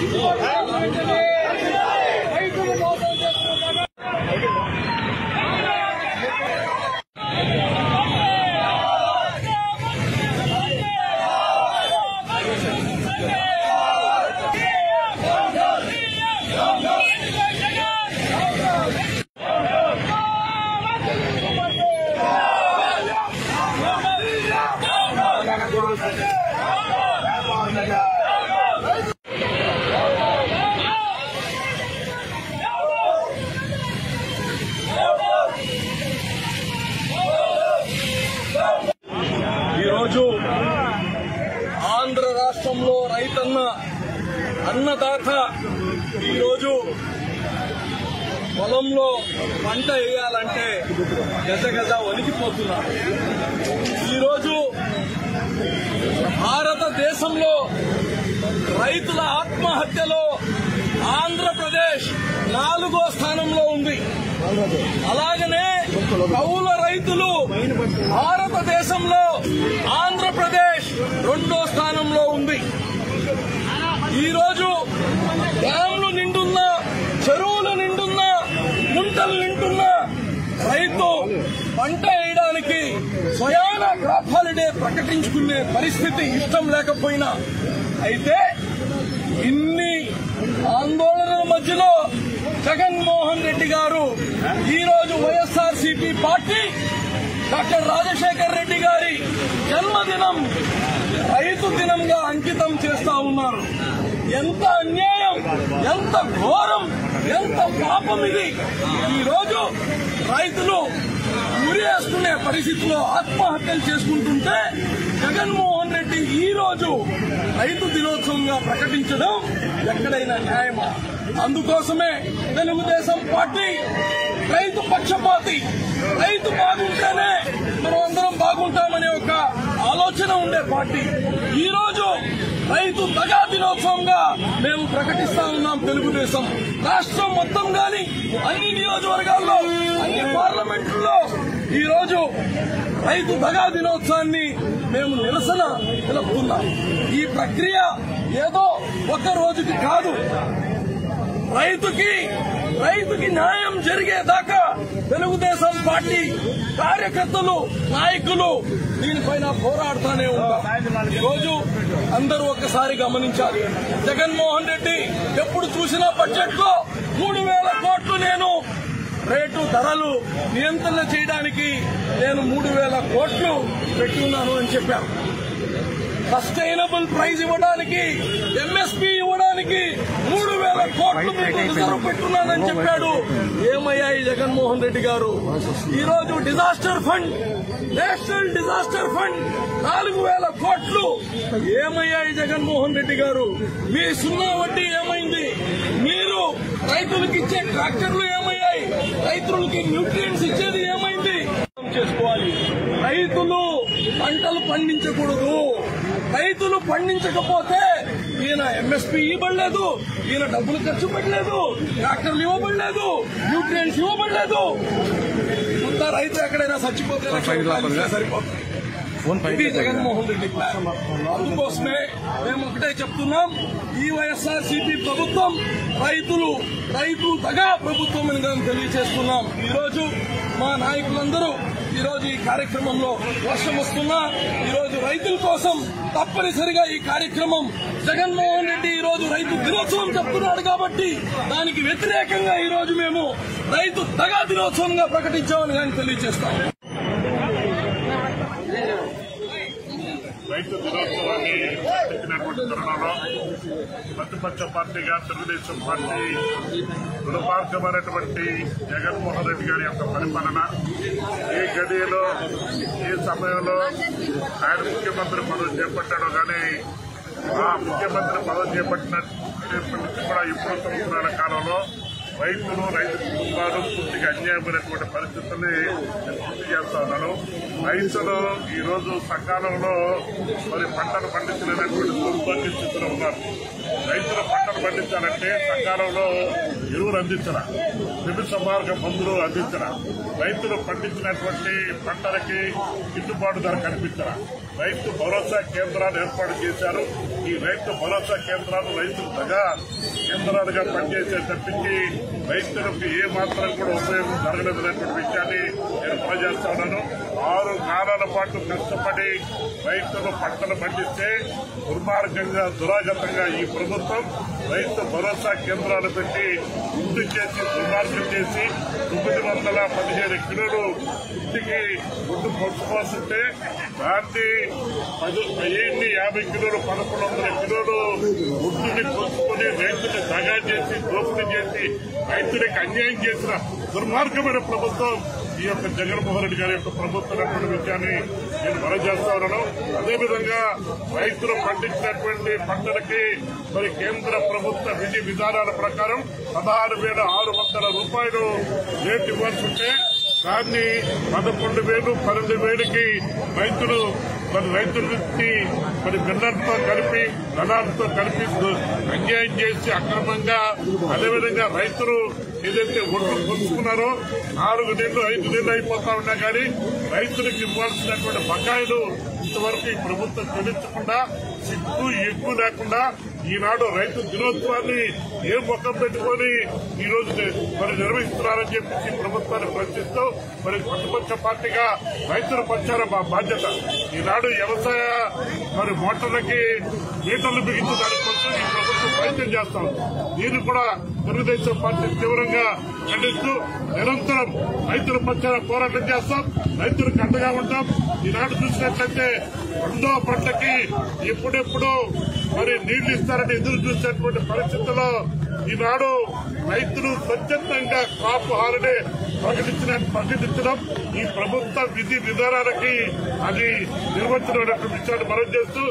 రైతులు మోసం చేస్తున్నారు ఈరోజు ఆంధ్ర రాష్ట్రంలో రైతన్న అన్నదాత ఈరోజు పొలంలో పంట వేయాలంటే గజ గజ వణికిపోతున్నారు ఈరోజు భారతదేశంలో రైతుల ఆత్మహత్యలో ఆంధ్రప్రదేశ్ నాలుగో స్థానంలో ఉంది అలాగనే కౌల రైతులు భారతదేశంలో ఆంధ్రప్రదేశ్ రెండో స్థానంలో ఉంది ఈరోజు డ్యాంలు నిండున్న చెరువులు నిండున్న గుంటలు నిండున్న రైతు పంట వేయడానికి స్వయాన క్రాప్ హాలిడే ప్రకటించుకునే పరిస్థితి ఇష్టం లేకపోయినా అయితే ఇన్ని ఆందోళనల మధ్యలో జగన్మోహన్ రెడ్డి గారు ఈ రోజు YSR CP party doctor Rajasekhar Reddy గారి జన్మదినం రైతు దినంగా అంకితం చేస్తా ఉన్నారు ఎంత అన్యాయం ఎంత ఘోరం ఎంత పాపం ఇది ఈ రోజు రైతులు ఉరేసుకునే పరిస్థితిలో ఆత్మహత్యలు చేసుకుంటుంటే జగన్మోహన్ రెడ్డి ఈ రోజు రైతు దినోత్సవంగా ప్రకటించడం ఎక్కడైనా న్యాయమా అందుకోసమే తెలుగుదేశం పార్టీ రైతు పక్షపాతి రైతు బాగుంటేనే మనం అందరం బాగుంటామనే ఒక ఆలోచన ఉండే పార్టీ ఈ రోజు రైతు దగా దినోత్సవంగా మేము ప్రకటిస్తా ఉన్నాం తెలుగుదేశం రాష్ట్రం మొత్తం గాని అన్ని నియోజకవర్గాల్లో అన్ని పార్లమెంట్లో ఈ రోజు రైతు దగా దినోత్సవాన్ని మేము నిరసన తెలుపుతున్నాం ఈ ప్రక్రియ ఏదో ఒక రోజుకి కాదు రైతుకి రైతుకి న్యాయం జరిగేదాకా తెలుగుదేశం పార్టీ కార్యకర్తలు నాయకులు దీనిపైన పోరాడుతూనే ఉంటారు ఈరోజు అందరూ ఒక్కసారి గమనించాలి జగన్మోహన్ రెడ్డి ఎప్పుడు చూసినా బడ్జెట్ లో మూడు వేల కోట్లు నేను రేటు ధరలు నియంత్రణ చేయడానికి నేను మూడు వేల కోట్లు పెట్టి ఉన్నాను అని చెప్పారు సస్టైనబుల్ ప్రైజ్ ఇవ్వడానికి ఎంఎస్పీ ఇవ్వడానికి మూడు వేల కోట్లు మీకు రిజర్వ్ పెట్టున్నానని చెప్పాడు ఏమయ్యాయి జగన్మోహన్ రెడ్డి గారు ఈ రోజు disaster fund national disaster fund నాలుగు వేల కోట్లు ఏమయ్యాయి జగన్మోహన్ రెడ్డి గారు మీ సున్నా వడ్డీ ఏమైంది మీరు రైతులకు ఇచ్చే ట్రాక్టర్లు ఏమయ్యాయి రైతులకి న్యూట్రియంట్స్ ఇచ్చేది ఏమైంది చేసుకోవాలి రైతులు పంటలు పండించకూడదు రైతులు పండించకపోతే ఈయన ఎంఎస్పీ ఇవ్వబడలేదు ఈయన డబ్బులు ఖర్చు పెట్టలేదు ట్రాక్టర్లు ఇవ్వబడలేదు న్యూట్రియంట్స్ ఇవ్వబడలేదు అంతా రైతు ఎక్కడైనా చచ్చిపోతే సరిపోతుంది ఇది జగన్మోహన్ రెడ్డి ప్లాన్ అందుకోసమే మేము ఒకటే చెప్తున్నాం ఈ వైఎస్ఆర్ సిపి ప్రభుత్వం రైతులు రైతు తగా ప్రభుత్వం అని మేము తెలియజేస్తున్నాం ఈ రోజు మా నాయకులందరూ ఈ రోజు ఈ కార్యక్రమంలో వర్షం వస్తున్నా ఈ రోజు రైతుల కోసం తప్పనిసరిగా ఈ కార్యక్రమం జగన్మోహన్ రెడ్డి ఈ రోజు రైతు దినోత్సవం చెప్తున్నాడు కాబట్టి దానికి వ్యతిరేకంగా ఈ రోజు మేము రైతు తగా దినోత్సవంగా ప్రకటించామని కానీ తెలియజేస్తాం రైతు దినోత్సవాన్ని ప్రకటించినటువంటి తరుణంలో ప్రతిపక్ష పార్టీగా తెలుగుదేశం పార్టీ దుర్మార్గమైనటువంటి జగన్మోహన్ రెడ్డి గారి యొక్క పరిపాలన ఏ గడియలో ఏ సమయంలో ఆయన ముఖ్యమంత్రి పదవి చేపట్టాడో కానీ ఆ ముఖ్యమంత్రి పదవి చేపట్టినప్పటి నుంచి కూడా ఇప్పుడు సంవత్సరాల కాలంలో రైతులు రైతు కుటుంబాలు పూర్తిగా అన్యాయమైనటువంటి పరిస్థితుల్ని నేను గుర్తు చేస్తా ఉన్నాను రైతులు ఈ రోజు సకాలంలో మరి పంటలు పండించలేనటువంటి దౌర్భాగ్య స్థితిలో ఉన్నారు రైతులు పంటలు పండించాలంటే సకాలంలో ఎరువులు అందించాల నిమిష మార్గ మందులు అందించరా రైతులు పండించినటువంటి పంటలకి గిట్టుబాటు ధర కల్పించరా రైతు భరోసా కేంద్రాలు ఏర్పాటు చేశారు ఈ రైతు భరోసా కేంద్రాలు రైతులు తగా కేంద్రాలుగా పనిచేసే తప్పించి రైతులకు ఏ మాత్రం కూడా ఉపయోగం జరగలేదనేటువంటి విషయాన్ని నేను తెలియజేస్తా ఉన్నాను ఆరు కాలాల పాటు కష్టపడి రైతులు పంటలు పండిస్తే దుర్మార్గంగా దురాగతంగా ఈ ప్రభుత్వం రైతు భరోసా కేంద్రాలు పెట్టి గుర్తు చేసి దుర్మార్గం చేసి తొమ్మిది వందల పదిహేను కిలోలు ఇంటికి గుడ్డు పొట్టుకోస్తుంటే దాన్ని పది వెయ్యిన్ని యాభై కిలోలు పదకొండు వందల కిలోలు గుడ్డుని పొచ్చుకొని రైతుని దగా చేసి దోపిడీ చేసి రైతులకు అన్యాయం చేసిన దుర్మార్గమైన ప్రభుత్వం ఈ యొక్క జగన్మోహన్ రెడ్డి గారి యొక్క ప్రభుత్వం అటువంటి విషయాన్ని నేను మనం చేస్తా ఉన్నాను అదేవిధంగా రైతులు పండించినటువంటి పంటలకి మరి కేంద్ర ప్రభుత్వ విధి విధానాల ప్రకారం పదహారు వేల ఆరు వందల రూపాయలు రేటు ఇవ్వాల్సి ఉంటే దాన్ని పదకొండు వేలు పన్నెండు వేలకి రైతులు మరి రైతులకి మరి బిల్లర్తో కలిపి దళాలతో కలిపి అన్యాయం చేసి అక్రమంగా అదేవిధంగా రైతులు ఏదైతే ఒడ్లు పొందుకున్నారో నాలుగు నెలలు ఐదు నెలలు అయిపోతా ఉన్నా కానీ రైతులకు ఇవ్వాల్సినటువంటి బకాయిలు ఇంతవరకు ఈ ప్రభుత్వం చెల్లించకుండా సిగ్గు ఎగ్గు లేకుండా ఈనాడు రైతు దినోత్సవాన్ని ఏ ముఖం పెట్టుకొని ఈ రోజు మరి నిర్వహిస్తున్నారని చెప్పేసి ప్రభుత్వాన్ని ప్రశ్నిస్తూ మరి ప్రతిపక్ష పార్టీగా రైతుల పక్షాన మా బాధ్యత ఈనాడు వ్యవసాయ మరి మోటార్లకి మీటర్లు బిగించే దానికోసం ఈ ప్రభుత్వం ప్రయత్నం చేస్తాం దీన్ని కూడా తెలుగుదేశం పార్టీ తీవ్రంగా ఖండిస్తూ నిరంతరం రైతుల పక్షాన పోరాటం చేస్తాం రైతులకు అండగా ఉంటాం ఈనాడు చూసినట్లయితే రెండో పంటకి ఎప్పుడెప్పుడు మరి నీళ్లు ఇస్తారని ఎదురు చూసేటువంటి పరిస్థితుల్లో ఈనాడు రైతులు స్వచ్ఛందంగా క్రాప్ హాలిడే ప్రకటించిన ప్రకటించడం ఈ ప్రభుత్వ విధి విధానాలకి అది నిర్వచనం విషయాన్ని మనం చేస్తూ